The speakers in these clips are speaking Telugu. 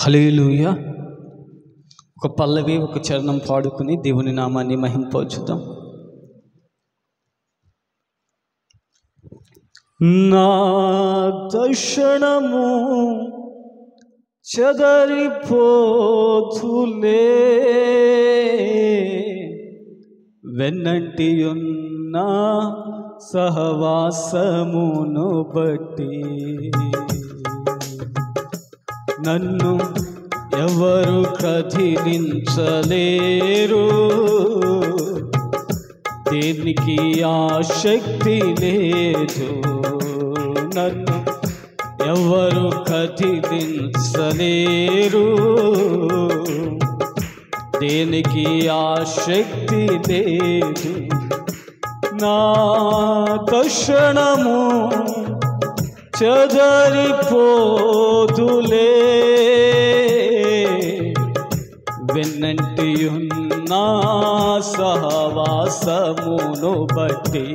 హలేలుయ ఒక పల్లవి ఒక చరణం పాడుకుని దేవుని నామాన్ని మహింపవచ్చుదాం నా దర్శనము చదరిపోతులే వెన్నంటియున్న సహవాసమును బట్టి నన్ను ఎవరు కథిలించలేరు దేనికి ఆసక్తి లేదు నన్ను ఎవరు కథిలించలేరు దేనికి ఆసక్తి లేదు నా దర్శనము చదరిపోదులే వెన్నంటియున్న సహవాసమును బట్టి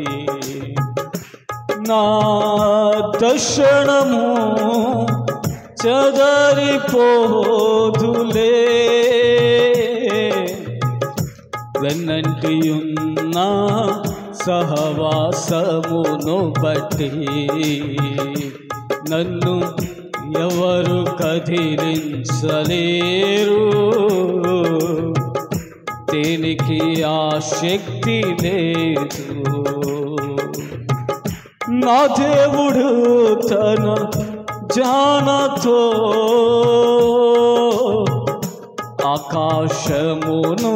నా దర్శనము చదరిపోదులే వెన్నంటియున్న సహవాసమును బట్టి నన్ను ఎవరు కదిలించలేరు దేనికి ఆసక్తి లేదు నా దేవుడు తన జానతో ఆకాశమును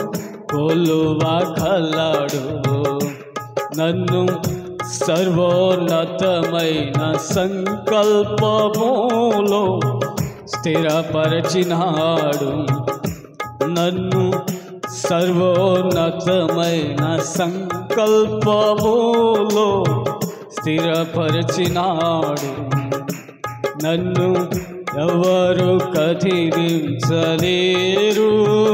కొలువగలడు నన్ను సర్వోన్నతమైన సంకల్పములో స్థిరపరచినాడు నన్ను సర్వోన్నతమైన సంకల్పములో స్థిరపరచినాడు నన్ను ఎవరు కథిలించలేరు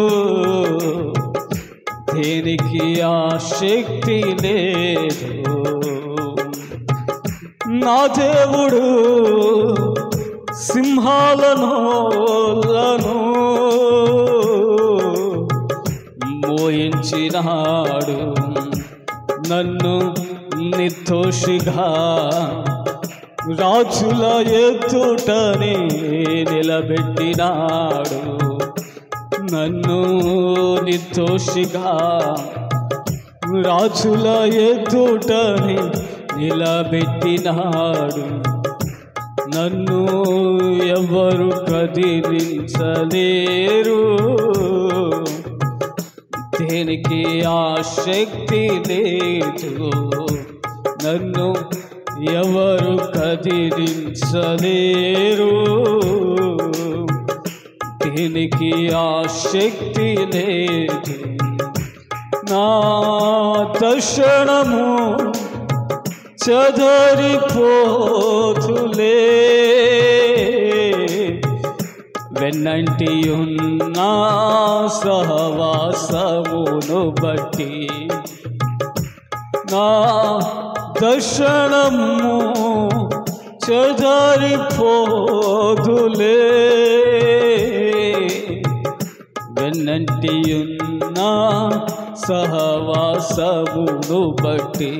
దేనికి ఆసక్తి లేదు నా దేవుడు సింహాలను లను మోయించినాడు నన్ను నిర్దోషిగా రాజుల ఎత్తుటని నిలబెట్టినాడు నన్ను నిర్దోషిగా రాజుల ఎత్తుటని నిలబెట్టినాడు నన్ను ఎవరు కదిలించలేరు దేనికి ఆసక్తి లేదు నన్ను ఎవరు కదిలించలేరు దీనికి ఆసక్తి లేదు నా దర్శనము చదరిపోతులే వెన్నంటియున్న సహవాసమును బట్టి నా దర్శనము చదరిపోదులే వెన్నంటియున్న సహవాసమును బట్టి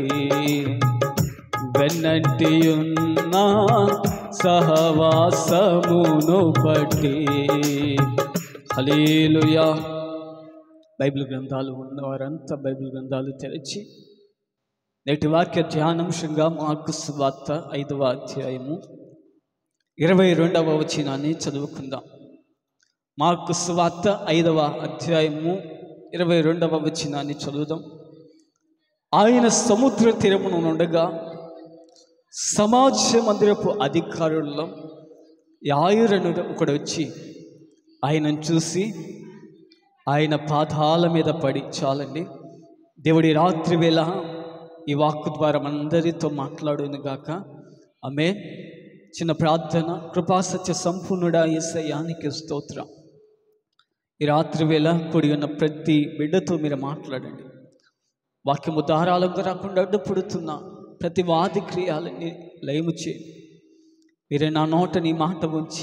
వెన్నంటియున్న సహవాసమును బట్టి హలేలుయా బైబిల్ గ్రంథాలు ఉన్నవారంతా బైబిల్ గ్రంథాలు తెరిచి నేటి వాక్య ధ్యానాంశంగా మార్కు సువార్త ఐదవ అధ్యాయము ఇరవై రెండవ వచనాన్ని చదువుకుందాం మార్కు సువార్త ఐదవ అధ్యాయము ఇరవై రెండవ వచనాన్ని చదువుదాం ఆయన సముద్ర తీరమున ఉండగా సమాజ మందిరపు అధికారుల్లో యాయురను ఒకడు వచ్చి ఆయనను చూసి ఆయన పాదాల మీద పడి చాలండి దేవుడి రాత్రి వేళ ఈ వాక్కు ద్వారా మనందరితో మాట్లాడును గాక ఆమె చిన్న ప్రార్థన కృపాసత్య సంపూర్ణుడా ఏసయానికి స్తోత్రం ఈ రాత్రి వేళ కూడి ఉన్న ప్రతి బిడ్డతో మీరు మాట్లాడండి వాక్యము దారాలకు రాకుండా అడ్డుపడుతున్న ప్రతి వాది క్రియాలని లయము చేయండి మీరే నా నోట నీ మాట ఉంచి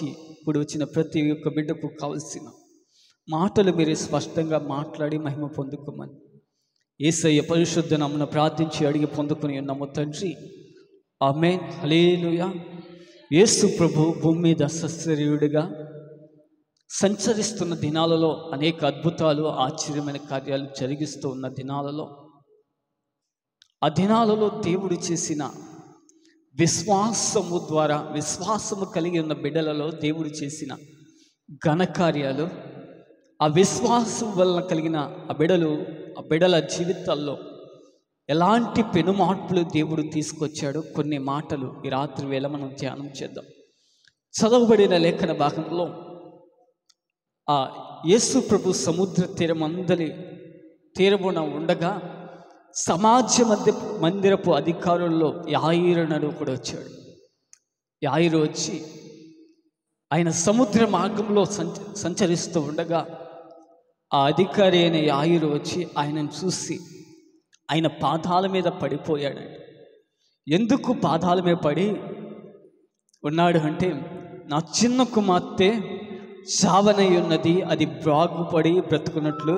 ఇప్పుడు వచ్చిన ప్రతి ఒక్క బిడ్డకు కావలసిన మాటలు మీరు స్పష్టంగా మాట్లాడి మహిమ పొందుకోమని ఏసయ్య పరిశుద్ధ నమ్మను ప్రార్థించి అడిగి పొందుకుని ఉన్నాము తండ్రి ఆమెన్ హలేలుయ యేసు ప్రభు భూమి మీద సశరీరుడిగా సంచరిస్తున్న దినాలలో అనేక అద్భుతాలు ఆశ్చర్యమైన కార్యాలు జరిగిస్తూ ఉన్న దినాలలో ఆ దినాలలో దేవుడు చేసిన విశ్వాసము ద్వారా విశ్వాసము కలిగి ఉన్న బిడ్డలలో దేవుడు చేసిన ఘనకార్యాలు ఆ విశ్వాసం వలన కలిగిన ఆ బిడలు ఆ బిడల జీవితాల్లో ఎలాంటి పెనుమార్పులు దేవుడు తీసుకొచ్చాడో కొన్ని మాటలు ఈ రాత్రి వేళ మనం ధ్యానం చేద్దాం చదవబడిన లేఖన భాగంలో ఆ యేసు ప్రభు సముద్ర తీరమందలి తీరమున ఉండగా సమాజ మధ్య మందిరపు అధికారుల్లో యాయిరనడు కూడా వచ్చాడు యాయిరు వచ్చి ఆయన సముద్ర మార్గంలో సంచ సంచరిస్తూ ఉండగా ఆ అధికారి అయిన యాయురు వచ్చి ఆయనను చూసి ఆయన పాదాల మీద పడిపోయాడండి ఎందుకు పాదాల మీద పడి ఉన్నాడు అంటే నా చిన్న కుమార్తె చావనై ఉన్నది అది బాగుపడి బ్రతుకున్నట్లు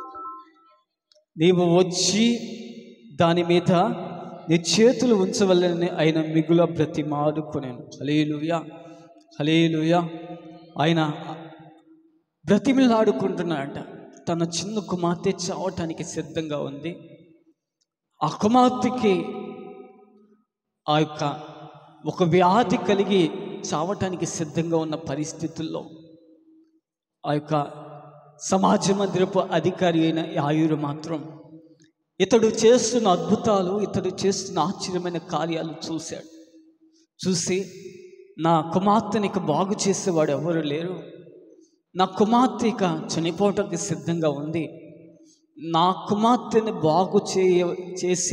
నీవు వచ్చి దాని మీద నీ చేతులు ఉంచవల్లని ఆయన మిగుల బ్రతిమాడుకునేను హలేలుయా హలేలుయా ఆయన బ్రతిమిలాడుకుంటున్నాడంట తన చిన్న కుమార్తె చావటానికి సిద్ధంగా ఉంది ఆ కుమార్తెకి ఆ యొక్క ఒక వ్యాధి కలిగి చావటానికి సిద్ధంగా ఉన్న పరిస్థితుల్లో ఆ యొక్క సమాజ మందిరపు అధికారి అయిన ఆయురు మాత్రం ఇతడు చేస్తున్న అద్భుతాలు ఇతడు చేస్తున్న ఆశ్చర్యమైన కార్యాలు చూశాడు చూసి నా కుమార్తెని ఇక బాగు చేసేవాడు ఎవరు లేరు నా కుమార్తె ఇక చనిపోవటానికి సిద్ధంగా ఉంది నా కుమార్తెని బాగు చేయ చేసి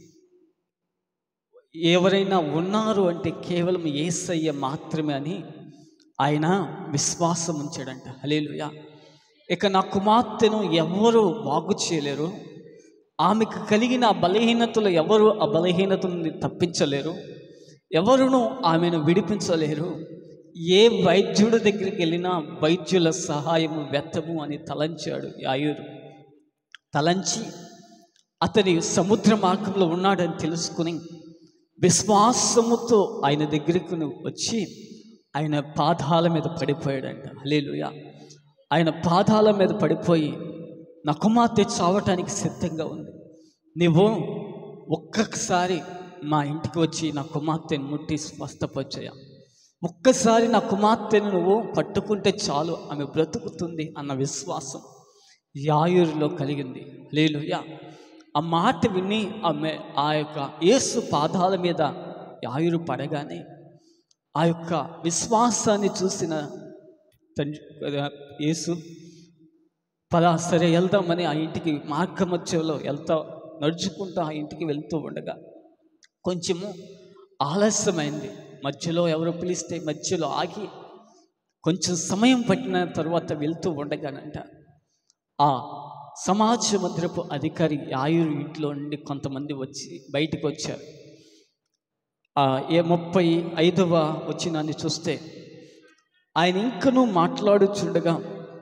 ఎవరైనా ఉన్నారు అంటే కేవలం ఏసయ్య మాత్రమే అని ఆయన విశ్వాసం ఉంచాడంట హలేలుయ ఇక నా కుమార్తెను ఎవరు బాగు చేయలేరు ఆమెకు కలిగిన ఆ బలహీనతలు ఎవరు ఆ బలహీనతను తప్పించలేరు ఎవరును ఆమెను విడిపించలేరు ఏ వైద్యుడి దగ్గరికి వెళ్ళినా వైద్యుల సహాయము వ్యర్థము అని తలంచాడు యాయురు తలంచి అతని సముద్ర మార్గంలో ఉన్నాడని తెలుసుకుని విశ్వాసముతో ఆయన దగ్గరకు వచ్చి ఆయన పాదాల మీద పడిపోయాడంట హలేలుయ ఆయన పాదాల మీద పడిపోయి నా కుమార్తె చావటానికి సిద్ధంగా ఉంది నువ్వు ఒక్కసారి మా ఇంటికి వచ్చి నా కుమార్తెను ముట్టి స్వస్థపరిచయా ఒక్కసారి నా కుమార్తెను నువ్వు పట్టుకుంటే చాలు ఆమె బ్రతుకుతుంది అన్న విశ్వాసం యాయురిలో కలిగింది లేలుయా ఆ మాట విని ఆమె ఆ యొక్క యేసు పాదాల మీద యాయురు పడగానే ఆ యొక్క విశ్వాసాన్ని చూసిన తండ్రి యేసు పదా సరే వెళ్దామని ఆ ఇంటికి మార్గ మధ్యలో వెళ్తా నడుచుకుంటూ ఆ ఇంటికి వెళ్తూ ఉండగా కొంచెము ఆలస్యమైంది మధ్యలో ఎవరు పిలిస్తే మధ్యలో ఆగి కొంచెం సమయం పట్టిన తర్వాత వెళ్తూ ఉండగానంట ఆ సమాజ మందిరపు అధికారి ఆయురు ఇంట్లో నుండి కొంతమంది వచ్చి బయటకు వచ్చారు ఆ ఏ ముప్పై ఐదవ వచ్చినాన్ని చూస్తే ఆయన ఇంకనూ మాట్లాడుచుండగా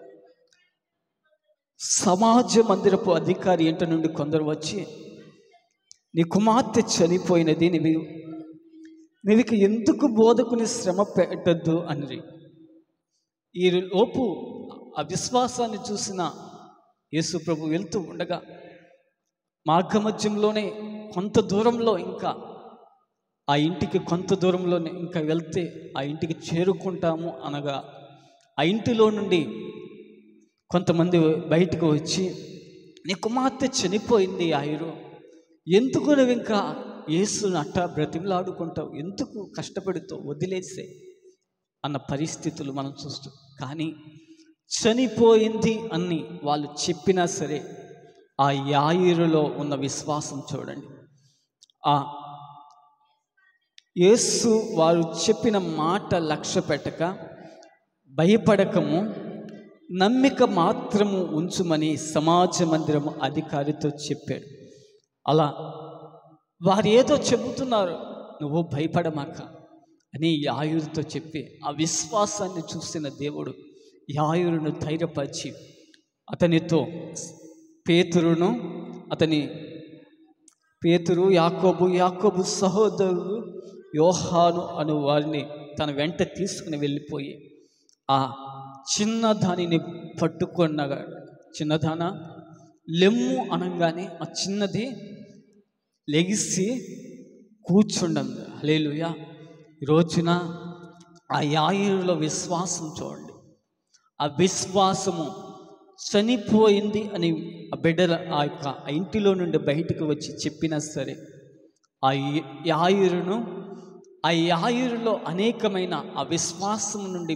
సమాజ మందిరపు అధికారి ఇంటి నుండి కొందరు వచ్చి నీ కుమార్తె చనిపోయినది నీవి నీవికి ఎందుకు బోధకుని శ్రమ పెట్టద్దు అని ఈ లోపు ఆ విశ్వాసాన్ని చూసిన యేసు ప్రభు వెళ్తూ ఉండగా మార్గమధ్యంలోనే కొంత దూరంలో ఇంకా ఆ ఇంటికి కొంత దూరంలోనే ఇంకా వెళ్తే ఆ ఇంటికి చేరుకుంటాము అనగా ఆ ఇంటిలో నుండి కొంతమంది బయటకు వచ్చి నీ కుమార్తె చనిపోయింది ఆయురు ఎందుకు నువ్వు ఇంకా యేసును అట్టా బ్రతిమలాడుకుంటావు ఎందుకు కష్టపడుతావు వదిలేసే అన్న పరిస్థితులు మనం చూస్తాం కానీ చనిపోయింది అని వాళ్ళు చెప్పినా సరే ఆ యాయురులో ఉన్న విశ్వాసం చూడండి ఆ యేసు వారు చెప్పిన మాట లక్ష్య పెట్టక భయపడకము నమ్మిక మాత్రము ఉంచుమని సమాజ మందిరము అధికారితో చెప్పాడు అలా వారు ఏదో చెబుతున్నారు నువ్వు భయపడమాక అని యాయురితో చెప్పి ఆ విశ్వాసాన్ని చూసిన దేవుడు యాయురును ధైర్యపరిచి అతనితో పేతురును అతని పేతురు యాకోబు యాకోబు సహోదరుడు యోహాను అను వారిని తన వెంట తీసుకుని వెళ్ళిపోయి ఆ చిన్న దానిని పట్టుకున్నగా చిన్నదాన లెమ్ము అనగానే ఆ చిన్నది లెగిసి కూర్చుండం హలేలుయ ఈ రోజున ఆ యాయులో విశ్వాసం చూడండి ఆ విశ్వాసము చనిపోయింది అని ఆ బిడ్డల ఆ యొక్క ఆ ఇంటిలో నుండి బయటకు వచ్చి చెప్పినా సరే ఆ య- యాయురును ఆ యాయురులో అనేకమైన ఆ విశ్వాసం నుండి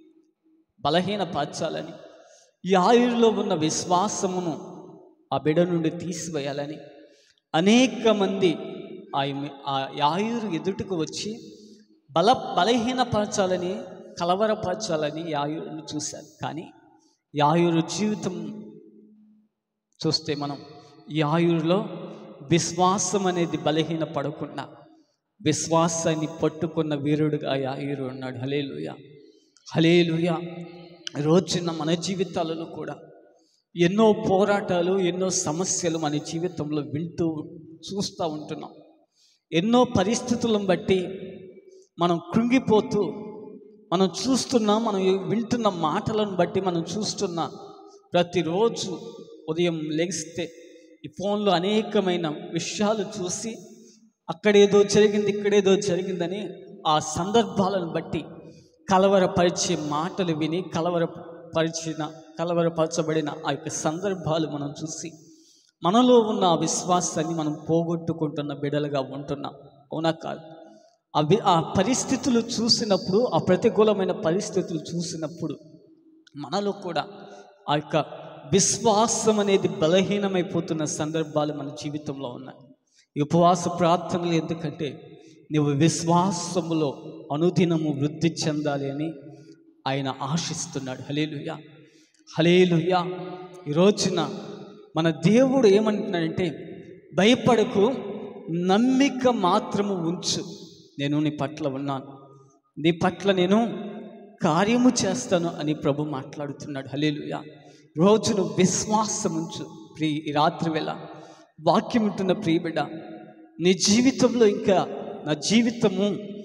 బలహీనపరచాలని యాయురులో ఉన్న విశ్వాసమును ఆ బిడ్డ నుండి తీసివేయాలని అనేక మంది ఆ యమ- ఆ యాయురు ఎదుటికి వచ్చి బల బలహీనపరచాలని కలవరపరచాలని యాయురును చూశారు కానీ యాయురు జీవితం చూస్తే మనం యాయురులో విశ్వాసం అనేది బలహీన పడకుండా విశ్వాసాన్ని పట్టుకున్న వీరుడుగా యాయురు ఉన్నాడు హలేలుయ హలేలుయ రోజున మన జీవితాలలో కూడా ఎన్నో పోరాటాలు ఎన్నో సమస్యలు మన జీవితంలో వింటూ చూస్తూ ఉంటున్నాం ఎన్నో పరిస్థితులను బట్టి మనం కృంగిపోతూ మనం చూస్తున్న మనం వింటున్న మాటలను బట్టి మనం చూస్తున్న ప్రతిరోజు ఉదయం లెగిస్తే ఈ ఫోన్లో అనేకమైన విషయాలు చూసి అక్కడేదో జరిగింది ఇక్కడేదో జరిగిందని ఆ సందర్భాలను బట్టి కలవరపరిచే మాటలు విని కలవరపరిచిన కలవరపరచబడిన ఆ యొక్క సందర్భాలు మనం చూసి మనలో ఉన్న ఆ విశ్వాసాన్ని మనం పోగొట్టుకుంటున్న బిడలుగా ఉంటున్నాం అవునా కాదు అవి ఆ పరిస్థితులు చూసినప్పుడు ఆ ప్రతికూలమైన పరిస్థితులు చూసినప్పుడు మనలో కూడా ఆ యొక్క విశ్వాసం అనేది బలహీనమైపోతున్న సందర్భాలు మన జీవితంలో ఉన్నాయి ఈ ఉపవాస ప్రార్థనలు ఎందుకంటే నువ్వు విశ్వాసములో అనుదినము వృద్ధి చెందాలి అని ఆయన ఆశిస్తున్నాడు హలేలుయా హలేలుయా ఈ రోజున మన దేవుడు ఏమంటున్నాడంటే భయపడకు నమ్మిక మాత్రము ఉంచు నేను నీ పట్ల ఉన్నాను నీ పట్ల నేను కార్యము చేస్తాను అని ప్రభు మాట్లాడుతున్నాడు హలేలుయా రోజును విశ్వాసం ఉంచు ప్రీ ఈ రాత్రి వేళ వాక్యం ఉంటున్న ప్రియబిడ్డ నీ జీవితంలో ఇంకా నా జీవితము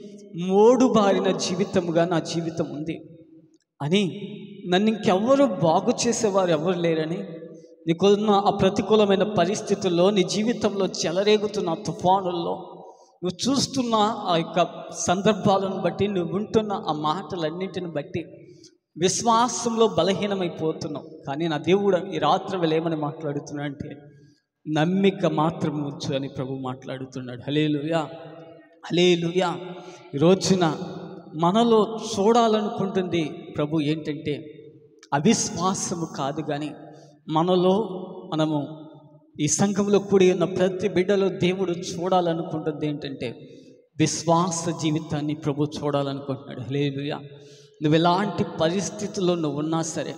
మోడు బారిన జీవితముగా నా జీవితం ఉంది అని నన్ను ఇంకెవ్వరు బాగు చేసేవారు ఎవరు లేరని నీకున్న ఆ ప్రతికూలమైన పరిస్థితుల్లో నీ జీవితంలో చెలరేగుతున్న ఆ తుఫానుల్లో నువ్వు చూస్తున్న ఆ యొక్క సందర్భాలను బట్టి నువ్వు వింటున్న ఆ మాటలన్నింటిని బట్టి విశ్వాసంలో బలహీనమైపోతున్నావు కానీ నా దేవుడు ఈ రాత్రి వేళ ఏమని మాట్లాడుతున్నా అంటే నమ్మిక మాత్రం ఉంచు అని ప్రభు మాట్లాడుతున్నాడు హలేలుయా హలేలుయా ఈ రోజున మనలో చూడాలనుకుంటుంది ప్రభు ఏంటంటే అవిశ్వాసము కాదు కానీ మనలో మనము ఈ సంఘంలో కూడి ఉన్న ప్రతి బిడ్డలో దేవుడు చూడాలనుకుంటుంది ఏంటంటే విశ్వాస జీవితాన్ని ప్రభు చూడాలనుకుంటున్నాడు హలేలుయా నువ్వు ఎలాంటి పరిస్థితుల్లో నువ్వు ఉన్నా సరే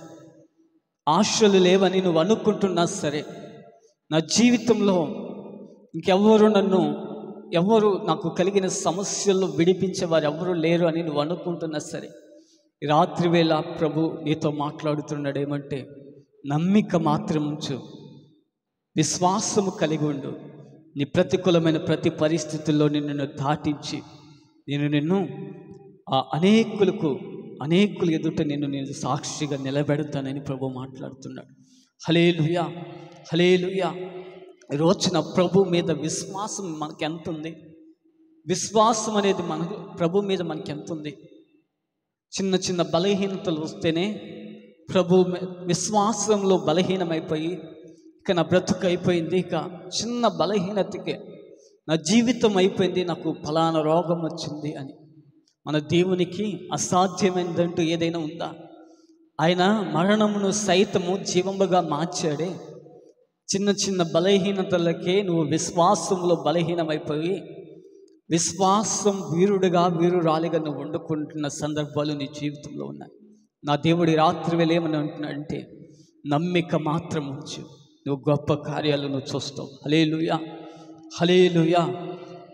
ఆశలు లేవని నువ్వు అనుకుంటున్నా సరే నా జీవితంలో ఇంకెవ్వరు నన్ను ఎవరు నాకు కలిగిన సమస్యల్లో విడిపించేవారు ఎవరు లేరు అని నువ్వు అనుకుంటున్నా సరే ఈ రాత్రి వేళ ప్రభు నీతో మాట్లాడుతున్నాడు ఏమంటే నమ్మిక మాత్రం ఉంచు విశ్వాసము కలిగి ఉండు నీ ప్రతికూలమైన ప్రతి పరిస్థితుల్లో నిన్ను దాటించి నేను నిన్ను ఆ అనేకులకు అనేకులు ఎదుట నేను నేను సాక్షిగా నిలబెడతానని ప్రభు మాట్లాడుతున్నాడు హలేలుయా హలేలుయా రోజున ప్రభు మీద విశ్వాసం మనకి ఎంత ఉంది విశ్వాసం అనేది మనకు ప్రభు మీద మనకి ఎంత ఉంది చిన్న చిన్న బలహీనతలు వస్తేనే ప్రభు మీ- విశ్వాసంలో బలహీనమైపోయి ఇక నా బ్రతుకు అయిపోయింది ఇక చిన్న బలహీనతకే నా జీవితం అయిపోయింది నాకు ఫలానా రోగం వచ్చింది అని మన దేవునికి అసాధ్యమైనదంటూ ఏదైనా ఉందా ఆయన మరణమును సైతము జీవముగా మార్చాడే చిన్న చిన్న బలహీనతలకే నువ్వు విశ్వాసంలో బలహీనమైపోయి విశ్వాసం వీరుడుగా వీరురాలిగా నువ్వు వండుకుంటున్న సందర్భాలు నీ జీవితంలో ఉన్నాయి నా దేవుడి రాత్రి వేళ ఏమని అంటున్నాడంటే నమ్మిక మాత్రం ఉంచు నువ్వు గొప్ప కార్యాలు నువ్వు చూస్తావు హలేలుయా హలేలుయా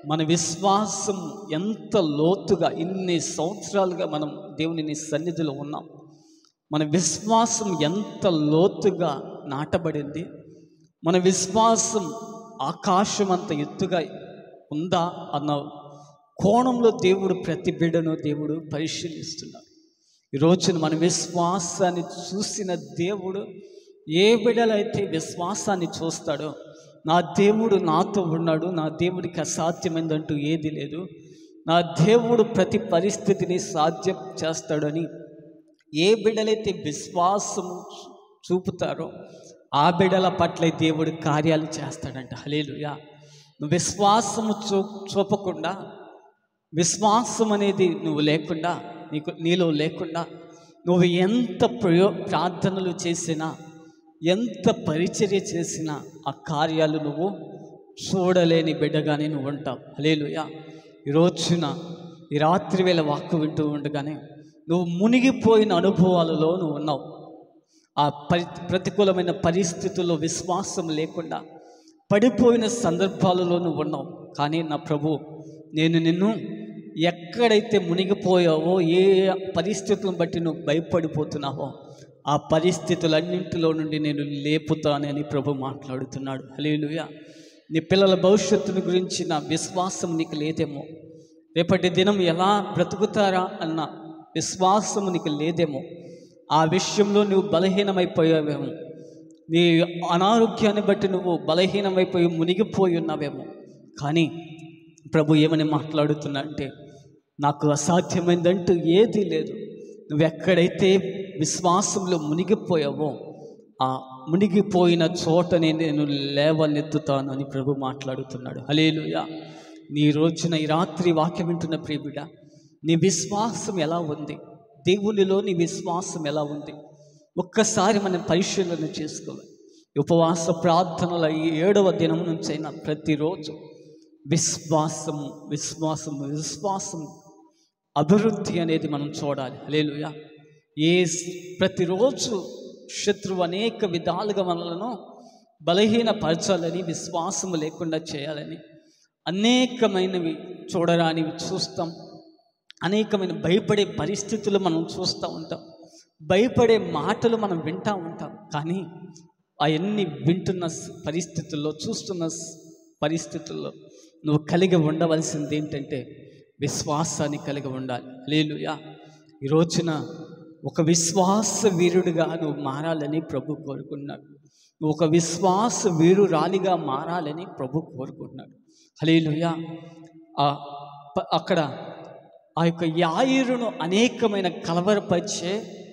మన విశ్వాసం ఎంత లోతుగా ఇన్ని సంవత్సరాలుగా మనం దేవుని సన్నిధిలో ఉన్నాం మన విశ్వాసం ఎంత లోతుగా నాటబడింది మన విశ్వాసం ఆకాశం అంత ఎత్తుగా ఉందా అన్న కోణంలో దేవుడు ప్రతి బిడ్డను దేవుడు పరిశీలిస్తున్నాడు ఈ రోజున మన విశ్వాసాన్ని చూసిన దేవుడు ఏ బిడ్డలైతే విశ్వాసాన్ని చూస్తాడో నా దేవుడు నాతో ఉన్నాడు నా దేవుడికి అసాధ్యమైందంటూ ఏది లేదు నా దేవుడు ప్రతి పరిస్థితిని సాధ్యం చేస్తాడని ఏ బిడ్డలైతే విశ్వాసం చూపుతారో ఆ బిడ్డల పట్ల దేవుడు కార్యాలు చేస్తాడంట హలేలుయా నువ్వు విశ్వాసము చూ చూపకుండా విశ్వాసం అనేది నువ్వు లేకుండా నీకు నీలో లేకుండా నువ్వు ఎంత ప్రయో ప్రార్థనలు చేసినా ఎంత పరిచర్య చేసినా ఆ కార్యాలు నువ్వు చూడలేని బిడ్డగానే నువ్వు ఉంటావు హలేలుయా ఈ రోజున ఈ రాత్రి వేళ వాక్కు వింటూ ఉండగానే నువ్వు మునిగిపోయిన అనుభవాలలో నువ్వు ఉన్నావు ఆ పరి ప్రతికూలమైన పరిస్థితుల్లో విశ్వాసం లేకుండా పడిపోయిన సందర్భాలలో నువ్వు ఉన్నావు కానీ నా ప్రభు నేను నిన్ను ఎక్కడైతే మునిగిపోయావో ఏ పరిస్థితులను బట్టి నువ్వు భయపడిపోతున్నావో ఆ పరిస్థితులన్నింటిలో నుండి నేను లేపుతానని ప్రభు మాట్లాడుతున్నాడు హలేలుయా నీ పిల్లల భవిష్యత్తుని గురించి నా విశ్వాసం నీకు లేదేమో రేపటి దినం ఎలా బ్రతుకుతారా అన్న విశ్వాసం నీకు లేదేమో ఆ విషయంలో నువ్వు బలహీనమైపోయావేమో నీ అనారోగ్యాన్ని బట్టి నువ్వు బలహీనమైపోయి మునిగిపోయి ఉన్నావేమో కానీ ప్రభు ఏమని మాట్లాడుతున్నా అంటే నాకు అసాధ్యమైందంటూ ఏదీ లేదు నువ్వు ఎక్కడైతే విశ్వాసంలో మునిగిపోయావో ఆ మునిగిపోయిన చోటనే నేను లేవనెత్తుతాను అని ప్రభు మాట్లాడుతున్నాడు హలేలుయా నీ రోజున ఈ రాత్రి వాక్యం వింటున్న ప్రియబిడ నీ విశ్వాసం ఎలా ఉంది దేవునిలో నీ విశ్వాసం ఎలా ఉంది ఒక్కసారి మనం పరిశీలన చేసుకోవాలి ఈ ఉపవాస ప్రార్థనల ఈ ఏడవ దినం నుంచైనా ప్రతిరోజు విశ్వాసము విశ్వాసము విశ్వాసము అభివృద్ధి అనేది మనం చూడాలి లేలుయా ఏ స్- ప్రతిరోజు శత్రువు అనేక విధాలుగా మనలను బలహీనపరచాలని విశ్వాసము లేకుండా చేయాలని అనేకమైనవి చూడరానివి చూస్తాం అనేకమైన భయపడే పరిస్థితులు మనం చూస్తూ ఉంటాం భయపడే మాటలు మనం వింటూ ఉంటాం కానీ అవన్నీ వింటున్న స- పరిస్థితుల్లో చూస్తున్న స- పరిస్థితుల్లో నువ్వు కలిగి ఉండవలసింది ఏంటంటే విశ్వాసాన్ని కలిగి ఉండాలి లేలుయా ఈ రోజున ఒక విశ్వాస వీరుడిగా నువ్వు మారాలని ప్రభు కోరుకున్నాడు నువ్వు ఒక విశ్వాస వీరురాలిగా మారాలని ప్రభు కోరుకుంటున్నాడు హలేలుయా ఆ ప- అక్కడ ఆ యొక్క యాయిరును అనేకమైన కలవరపరిచే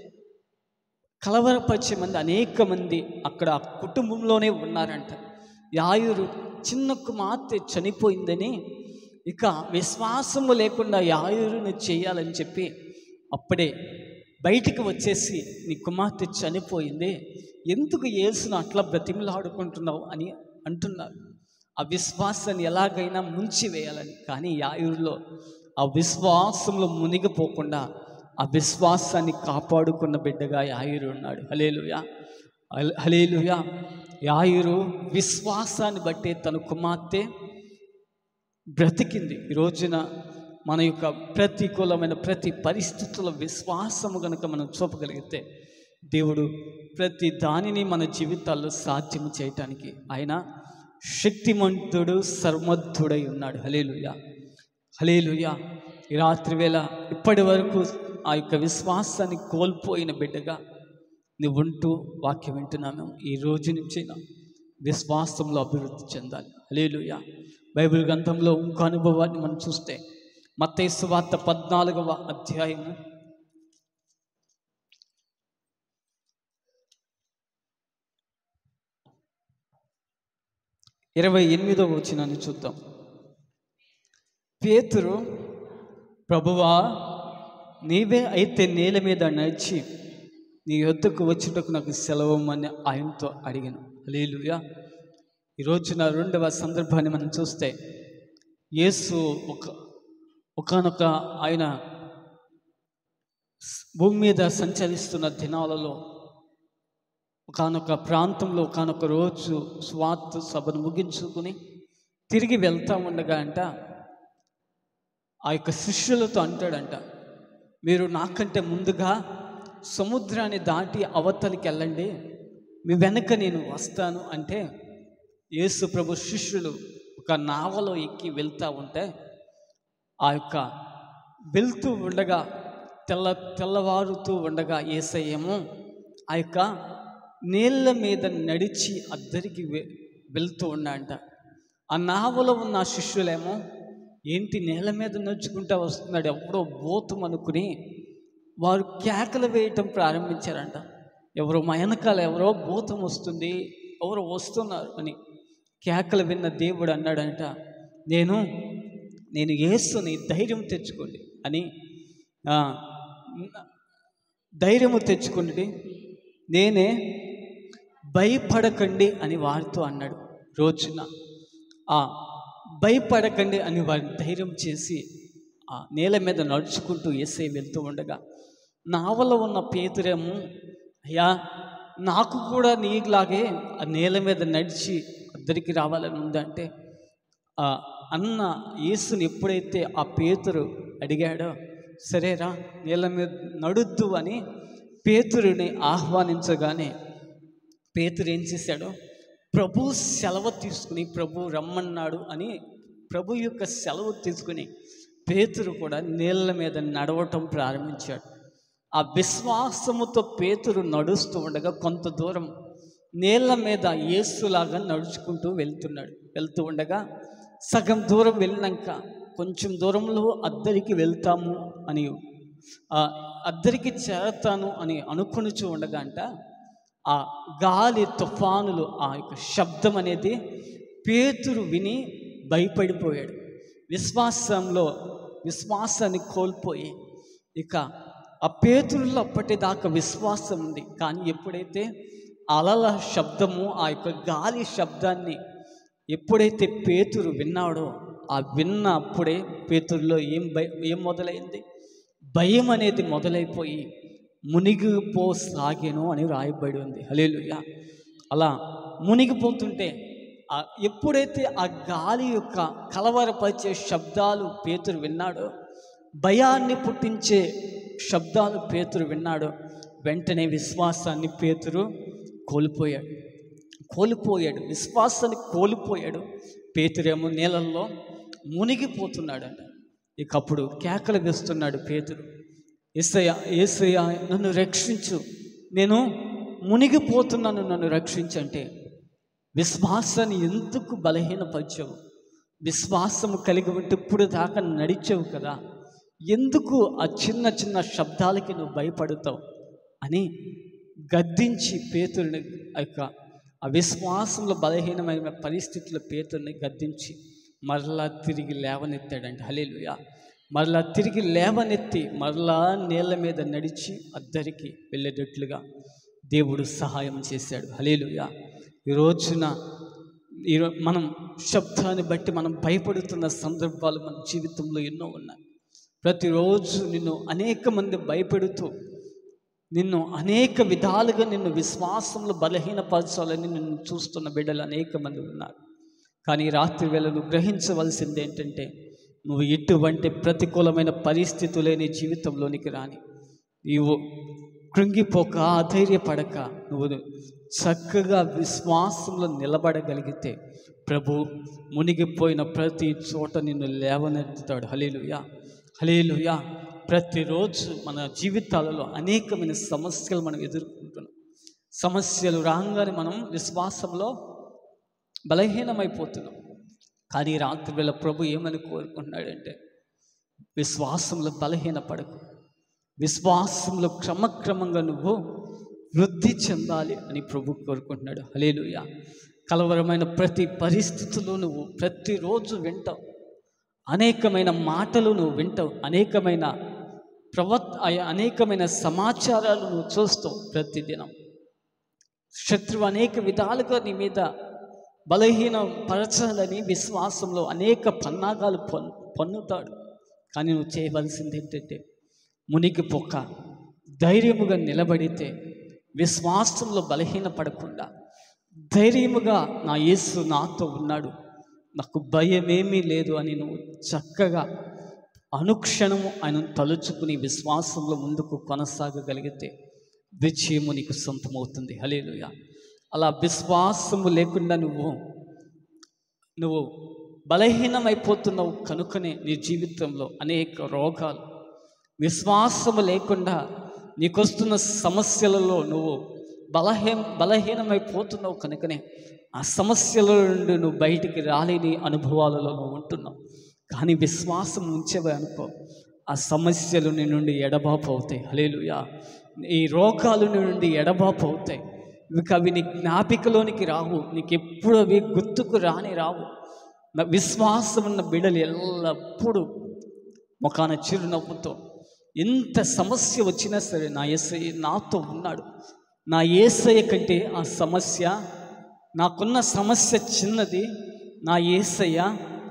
కలవరపరిచే మంది అనేక మంది అక్కడ ఆ కుటుంబంలోనే ఉన్నారంట యాయురు చిన్న కుమార్తె చనిపోయిందని ఇక విశ్వాసము లేకుండా యాయురుని చేయాలని చెప్పి అప్పుడే బయటికి వచ్చేసి నీ కుమార్తె చనిపోయింది ఎందుకు యేసును అట్లా బ్రతిమలాడుకుంటున్నావు అని అంటున్నారు ఆ విశ్వాసాన్ని ఎలాగైనా ముంచి వేయాలని కానీ యాయురులో ఆ విశ్వాసంలో మునిగిపోకుండా ఆ విశ్వాసాన్ని కాపాడుకున్న బిడ్డగా యాయురు ఉన్నాడు హలేలుయా హల్- హలేలుయా యాయురు విశ్వాసాన్ని బట్టి తన కుమార్తె బ్రతికింది ఈ రోజున మన యొక్క ప్రతికూలమైన ప్రతి పరిస్థితుల్లో విశ్వాసము కనుక మనం చూపగలిగితే దేవుడు ప్రతి దానిని మన జీవితాల్లో సాధ్యము చేయటానికి ఆయన శక్తిమంతుడు సర్మద్ధుడై ఉన్నాడు హలేలుయా హలేలుయా ఈ రాత్రి వేళ ఇప్పటి వరకు ఆ యొక్క విశ్వాసాన్ని కోల్పోయిన బిడ్డగా నువ్వు ఉంటూ వాక్యం వింటున్నాము ఈ రోజు నుంచి విశ్వాసంలో అభివృద్ధి చెందాలి హలేలుయా బైబిల్ గ్రంథంలో ఇంకో అనుభవాన్ని మనం చూస్తే మత్తయి వార్త పద్నాలుగవ అధ్యాయము ఇరవై ఎనిమిదో వచ్చినాన్ని చూద్దాం పేతురు ప్రభువా నీవే అయితే నేల మీద నడిచి నీ యొద్దకు వచ్చుటకు నాకు సెలవమని ఆయనతో అడిగాను లేలుయా ఈరోజు నా రెండవ సందర్భాన్ని మనం చూస్తే యేసు ఒక ఒకనొక ఆయన స్- భూమి మీద సంచరిస్తున్న దినాలలో ఒకనొక ప్రాంతంలో ఒకనొక రోజు స్వార్థ సభను ముగించుకుని తిరిగి వెళ్తా ఉండగా అంట ఆ యొక్క శిష్యులతో అంటాడంట మీరు నాకంటే ముందుగా సముద్రాన్ని దాటి అవతలికి వెళ్ళండి మీ వెనక నేను వస్తాను అంటే యేసు ప్రభు శిష్యులు ఒక నావలో ఎక్కి వెళ్తూ ఉంటే ఆ యొక్క వెళ్తూ ఉండగా తెల్ల తెల్లవారుతూ ఉండగా ఏసయ్యేమో ఆ యొక్క నీళ్ళ మీద నడిచి అద్దరికి వె వెళ్తూ ఉన్నాడంట ఆ నావలో ఉన్న ఆ శిష్యులేమో ఏంటి నేల మీద నడుచుకుంటూ వస్తున్నాడు ఎవడో బోతం అనుకుని వారు కేకలు వేయటం ప్రారంభించారంట ఎవరో మా వెనకాల ఎవరో భూతం వస్తుంది ఎవరో వస్తున్నారు అని కేకలు విన్న దేవుడు అన్నాడంట నేను నేను యేసుని ధైర్యం తెచ్చుకోండి అని ఆ, ధైర్యము తెచ్చుకోండి నేనే భయపడకండి అని వారితో అన్నాడు రోజున ఆ భయపడకండి అని వారిని ధైర్యం చేసి ఆ నేల మీద నడుచుకుంటూ ఏసై వెళ్తూ ఉండగా నావలో ఉన్న పేతురేమో అయ్యా నాకు కూడా నీలాగే ఆ నేల మీద నడిచి అద్దరికి రావాలని ఉందంటే ఆ అన్న యేసుని ఎప్పుడైతే ఆ పేతురు అడిగాడో సరేరా నేల మీద నడుద్దు అని పేతురుని ఆహ్వానించగానే పేతురు ఏం చేశాడు ప్రభు సెలవు తీసుకుని ప్రభు రమ్మన్నాడు అని ప్రభు యొక్క సెలవు తీసుకుని పేతురు కూడా నీళ్ళ మీద నడవటం ప్రారంభించాడు ఆ విశ్వాసముతో పేతురు నడుస్తూ ఉండగా కొంత దూరం నీళ్ళ మీద ఏసులాగా నడుచుకుంటూ వెళ్తున్నాడు వెళ్తూ ఉండగా సగం దూరం వెళ్ళినాక కొంచెం దూరంలో అద్దరికి వెళ్తాము అని ఆ అద్దరికి చేరతాను అని అనుకొనుచు ఉండగా అంట ఆ గాలి తుఫానులు ఆ యొక్క శబ్దం అనేది పేతురు విని భయపడిపోయాడు విశ్వాసంలో విశ్వాసాన్ని కోల్పోయి ఇక ఆ పేతురులో అప్పటిదాకా విశ్వాసం ఉంది కానీ ఎప్పుడైతే అలల శబ్దము ఆ యొక్క గాలి శబ్దాన్ని ఎప్పుడైతే పేతురు విన్నాడో ఆ విన్న అప్పుడే పేతురులో ఏం భయం ఏం మొదలైంది భయం అనేది మొదలైపోయి మునిగిపోసాగెను అని రాయబడి ఉంది హలేలుయ అలా మునిగిపోతుంటే ఆ ఎప్పుడైతే ఆ గాలి యొక్క కలవరపరిచే శబ్దాలు పేతురు విన్నాడో భయాన్ని పుట్టించే శబ్దాలు పేతురు విన్నాడో వెంటనే విశ్వాసాన్ని పేతురు కోల్పోయాడు కోల్పోయాడు విశ్వాసాన్ని కోల్పోయాడు పేతురేమో నీళ్ళల్లో మునిగిపోతున్నాడంట ఇక అప్పుడు కేకలు వేస్తున్నాడు పేతురు ఏసయ్య ఏసయ్య నన్ను రక్షించు నేను మునిగిపోతున్నాను నన్ను రక్షించంటే విశ్వాసాన్ని ఎందుకు బలహీనపరిచావు విశ్వాసము కలిగి ఉంటే ఇప్పుడు దాకా నడిచావు కదా ఎందుకు ఆ చిన్న చిన్న శబ్దాలకి నువ్వు భయపడతావు అని గద్దించి పేతుడిని ఆ యొక్క ఆ విశ్వాసంలో బలహీనమైన పరిస్థితుల్లో పేతుడిని గద్దించి మరలా తిరిగి లేవనెత్తాడండి హలేలుయా మరలా తిరిగి లేవనెత్తి మరలా నేల మీద నడిచి అద్దరికి వెళ్ళేటట్లుగా దేవుడు సహాయం చేశాడు హలేలుయా ఈ రోజున ఈరో మనం శబ్దాన్ని బట్టి మనం భయపడుతున్న సందర్భాలు మన జీవితంలో ఎన్నో ఉన్నాయి ప్రతిరోజు నిన్ను అనేక మంది భయపెడుతూ నిన్ను అనేక విధాలుగా నిన్ను విశ్వాసంలో బలహీనపరచాలని నిన్ను చూస్తున్న బిడ్డలు అనేక మంది ఉన్నారు కానీ ఈ రాత్రి వేళ నువ్వు గ్రహించవలసింది ఏంటంటే నువ్వు ఎటువంటి ప్రతికూలమైన పరిస్థితులే నీ జీవితంలోనికి రాని నీవు కృంగిపోక అధైర్యపడక నువ్వు చక్కగా విశ్వాసంలో నిలబడగలిగితే ప్రభు మునిగిపోయిన ప్రతి చోట నిన్ను లేవనెత్తుతాడు హలేలుయా హలేలుయా ప్రతిరోజు మన జీవితాలలో అనేకమైన సమస్యలు మనం ఎదుర్కొంటున్నాం సమస్యలు రాగానే మనం విశ్వాసంలో బలహీనమైపోతున్నాం కానీ ఈ రాత్రి వేళ ప్రభు ఏమని కోరుకుంటున్నాడంటే విశ్వాసంలో బలహీనపడకు విశ్వాసంలో క్రమక్రమంగా నువ్వు వృద్ధి చెందాలి అని ప్రభు కోరుకుంటున్నాడు హలేలుయ కలవరమైన ప్రతి పరిస్థితుల్లో నువ్వు ప్రతిరోజు వింటావు అనేకమైన మాటలు నువ్వు వింటావు అనేకమైన ప్రవత్ అనేకమైన సమాచారాలు నువ్వు చూస్తావు ప్రతిదినం శత్రువు అనేక విధాలుగా నీ మీద బలహీన పరచాలని విశ్వాసంలో అనేక పన్నాగాలు పన్ పన్నుతాడు కానీ నువ్వు చేయవలసింది ఏంటంటే మునిగిపోక ధైర్యముగా నిలబడితే విశ్వాసంలో బలహీనపడకుండా ధైర్యముగా నా యేసు నాతో ఉన్నాడు నాకు భయమేమీ లేదు అని నువ్వు చక్కగా అనుక్షణము ఆయన తలుచుకుని విశ్వాసంలో ముందుకు కొనసాగగలిగితే విజయము నీకు సొంతమవుతుంది హలేలుయ అలా విశ్వాసము లేకుండా నువ్వు నువ్వు బలహీనమైపోతున్నావు కనుకనే నీ జీవితంలో అనేక రోగాలు విశ్వాసము లేకుండా నీకొస్తున్న సమస్యలలో నువ్వు బలహీన బలహీనమైపోతున్నావు కనుకనే ఆ సమస్యల నుండి నువ్వు బయటికి రాలేని అనుభవాలలో నువ్వు ఉంటున్నావు కానీ విశ్వాసం ఉంచేవే అనుకో ఆ సమస్యలు నీ నుండి ఎడబాపు అవుతాయి హలేలుయా ఈ రోగాలు నీ నుండి ఎడబాపు అవుతాయి ఇక అవి నీ జ్ఞాపికలోనికి రావు నీకు ఎప్పుడు అవి గుర్తుకు రాని రావు నా విశ్వాసం ఉన్న బిడలు ఎల్లప్పుడూ ముఖాన చిరునవ్వుతో ఎంత సమస్య వచ్చినా సరే నా ఏసయ్య నాతో ఉన్నాడు నా ఏసయ్య కంటే ఆ సమస్య నాకున్న సమస్య చిన్నది నా ఏసయ్య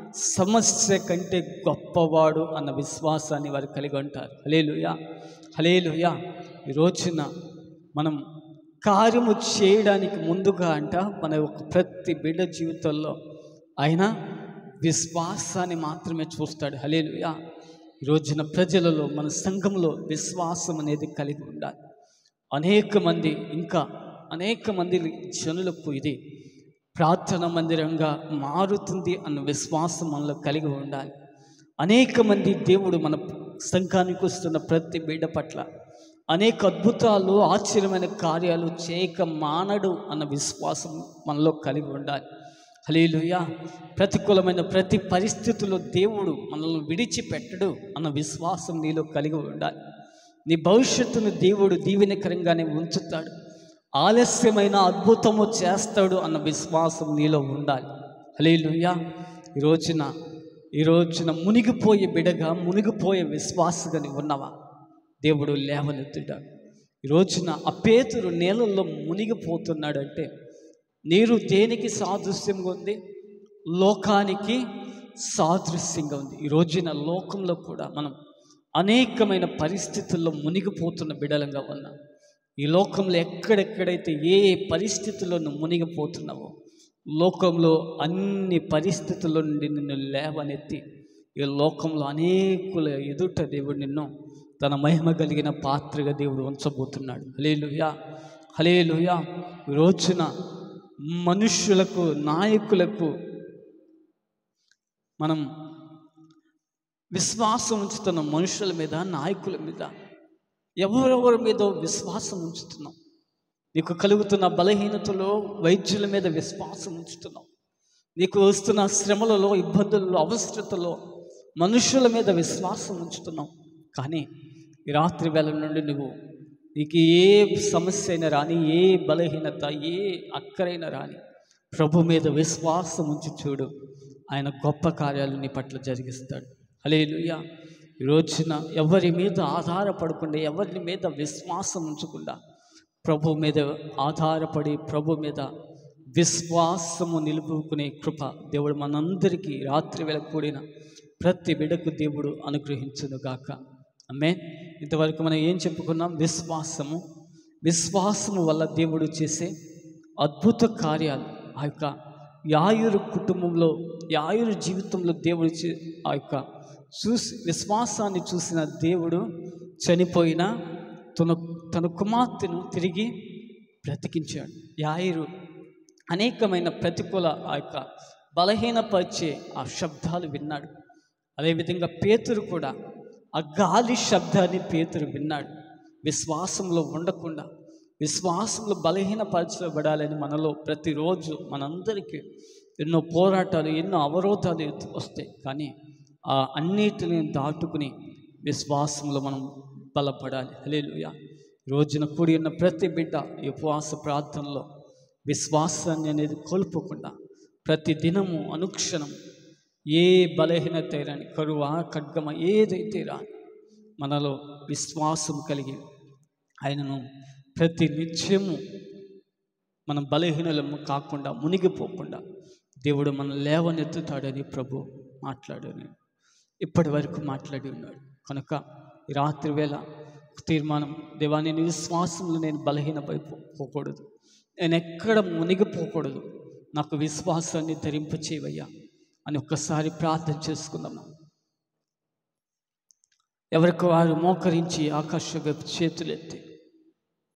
సమస్య కంటే గొప్పవాడు అన్న విశ్వాసాన్ని వారు కలిగి ఉంటారు హలేలుయా హలేలుయా ఈ రోజున మనం కార్యము చేయడానికి ముందుగా అంట మన యొక్క ప్రతి బిడ్డ జీవితంలో ఆయన విశ్వాసాన్ని మాత్రమే చూస్తాడు హలేలుయా ఈ రోజున ప్రజలలో మన సంఘంలో విశ్వాసం అనేది కలిగి ఉండాలి అనేక మంది ఇంకా అనేక మంది జనులకు ఇది ప్రార్థన మందిరంగా మారుతుంది అన్న విశ్వాసం మనలో కలిగి ఉండాలి అనేక మంది దేవుడు మన సంఘానికి వస్తున్న ప్రతి బిడ్డ పట్ల అనేక అద్భుతాలు ఆశ్చర్యమైన కార్యాలు చేయక మానడు అన్న విశ్వాసం మనలో కలిగి ఉండాలి హలేలుయ ప్రతికూలమైన ప్రతి పరిస్థితుల్లో దేవుడు మనల్ని విడిచిపెట్టడు అన్న విశ్వాసం నీలో కలిగి ఉండాలి నీ భవిష్యత్తును దేవుడు దీవెనకరంగానే ఉంచుతాడు ఆలస్యమైన అద్భుతము చేస్తాడు అన్న విశ్వాసం నీలో ఉండాలి హలేలుయ ఈ రోజున ఈ రోజున మునిగిపోయే బిడగా మునిగిపోయే విశ్వాసగా నీవు ఉన్నావా దేవుడు లేవనెత్తుడాడు ఈ రోజున ఆ పేతురు నీళ్ళల్లో మునిగిపోతున్నాడంటే నీరు దేనికి సాదృశ్యంగా ఉంది లోకానికి సాదృశ్యంగా ఉంది ఈ రోజున లోకంలో కూడా మనం అనేకమైన పరిస్థితుల్లో మునిగిపోతున్న బిడలంగా ఉన్నాం ఈ లోకంలో ఎక్కడెక్కడైతే ఏ పరిస్థితుల్లో నువ్వు మునిగిపోతున్నావో లోకంలో అన్ని పరిస్థితుల నుండి నిన్ను లేవనెత్తి ఈ లోకంలో అనేకుల ఎదుట దేవుడు నిన్ను తన మహిమ కలిగిన పాత్రగా దేవుడు ఉంచబోతున్నాడు హలేలుయా హలేలుయా ఈ రోజున మనుష్యులకు నాయకులకు మనం విశ్వాసం ఉంచుతున్న మనుషుల మీద నాయకుల మీద ఎవరెవరి మీద విశ్వాసం ఉంచుతున్నాం నీకు కలుగుతున్న బలహీనతలో వైద్యుల మీద విశ్వాసం ఉంచుతున్నాం నీకు వస్తున్న శ్రమలలో ఇబ్బందులలో అవసరతలో మనుషుల మీద విశ్వాసం ఉంచుతున్నాం కానీ ఈ రాత్రి వేళ నుండి నువ్వు నీకు ఏ సమస్య అయినా రాని ఏ బలహీనత ఏ అక్కరైనా రాని ప్రభు మీద విశ్వాసం ఉంచి చూడు ఆయన గొప్ప కార్యాలు నీ పట్ల జరిగిస్తాడు హలేలుయా ఈ రోజున ఎవరి మీద ఆధారపడకుండా ఎవరి మీద విశ్వాసం ఉంచకుండా ప్రభు మీద ఆధారపడి ప్రభు మీద విశ్వాసము నిలుపుకునే కృప దేవుడు మనందరికీ రాత్రి వేళ కూడిన ప్రతి బిడకు దేవుడు అనుగ్రహించును గాక అమ్మే ఇంతవరకు మనం ఏం చెప్పుకున్నాం విశ్వాసము విశ్వాసము వల్ల దేవుడు చేసే అద్భుత కార్యాలు ఆ యొక్క యాయురు కుటుంబంలో యాయురు జీవితంలో దేవుడు చే- ఆ యొక్క చూసి విశ్వాసాన్ని చూసిన దేవుడు చనిపోయిన తన తన కుమార్తెను తిరిగి బ్రతికించాడు యాయురు అనేకమైన ప్రతికూల ఆ యొక్క బలహీనపరిచే ఆ శబ్దాలు విన్నాడు అదేవిధంగా పేతురు కూడా ఆ గాలి శబ్దాన్ని పేతురు విన్నాడు విశ్వాసంలో ఉండకుండా విశ్వాసంలో బలహీనపరచబడాలని మనలో ప్రతిరోజు మనందరికీ ఎన్నో పోరాటాలు ఎన్నో అవరోధాలు ఎత్తు- వస్తాయి కానీ ఆ అన్నిటిని దాటుకుని విశ్వాసంలో మనం బలపడాలి హలేలుయా రోజున కూడి ఉన్న ప్రతి బిడ్డ ఈ ఉపవాస ప్రార్థనలో విశ్వాసాన్ని అనేది కోల్పోకుండా ప్రతి దినము అనుక్షణం ఏ బలహీనత రాని కరువ ఖడ్గమ ఏదైతే రాని మనలో విశ్వాసం కలిగి ఆయనను ప్రతి నిత్యము మనం బలహీనలము కాకుండా మునిగిపోకుండా దేవుడు మనం లేవనెత్తుతాడని ప్రభు మాట్లాడాను ఇప్పటి వరకు మాట్లాడి ఉన్నాడు కనుక ఈ రాత్రి వేళ ఒక తీర్మానం దేవా నేను విశ్వాసంలో నేను బలహీనపడిపోకూడదు నేను ఎక్కడ మునిగిపోకూడదు నాకు విశ్వాసాన్ని ధరింపచేవయ్యా అని ఒక్కసారి ప్రార్థన చేసుకుందాం ఎవరికి వారు మోకరించి ఆకాశ వైపు చేతులెత్తి